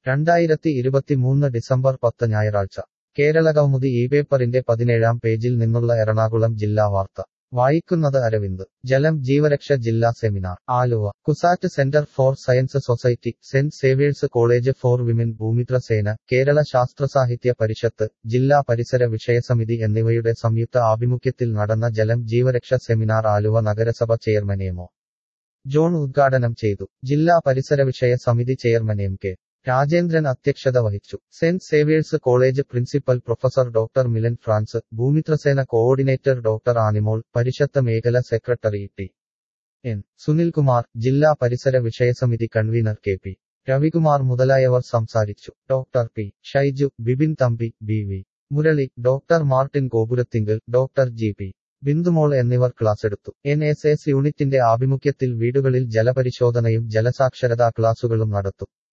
രണ്ടായിരത്തി ഇരുപത്തിമൂന്ന് ഡിസംബർ പത്ത് ഞായറാഴ്ച കേരളകൗമുദി ഈ പേപ്പറിന്റെ പതിനേഴാം പേജിൽ നിന്നുള്ള എറണാകുളം ജില്ലാ വാർത്ത വായിക്കുന്നത് അരവിന്ദ് ജലം ജീവരക്ഷ ജില്ലാ seminar Aluva CUSAT centre for science society saint Xavier's college for women Bhoomithra Sena Kerala ശാസ്ത്രസാഹിത്യ പരിഷത്ത് ജില്ലാ പരിസര വിഷയസമിതി എന്നിവയുടെ സംയുക്ത ആഭിമുഖ്യത്തിൽ നടന്ന ജലം ജീവരക്ഷ സെമിനാർ ആലുവ നഗരസഭ ചെയർമാൻ എമോ ജോൺ ഉദ്ഘാടനം ചെയ്തു ജില്ലാ പരിസര വിഷയ സമിതി ചെയർമാൻ എം കെ രാജേന്ദ്രൻ അധ്യക്ഷത വഹിച്ചു saint Xavier's college principal professor doctor Milan Frans Bhoomithrasena coordinator doctor Animol Parishad മേഖല സെക്രട്ടറി ടി എൻ സുനിൽകുമാർ ജില്ലാ പരിസര വിഷയസമിതി കൺവീനർ കെ പി രവികുമാർ മുതലായവർ സംസാരിച്ചു doctor P Shaiju Bibin Thampi B V Murali doctor Martin Gopurathinkal doctor G P Bindumol എന്നിവർ ക്ലാസെടുത്തു എൻ എസ് എസ് യൂണിറ്റിന്റെ ആഭിമുഖ്യത്തിൽ വീടുകളിൽ ജലപരിശോധനയും ജലസാക്ഷരതാ ക്ലാസുകളും നടത്തും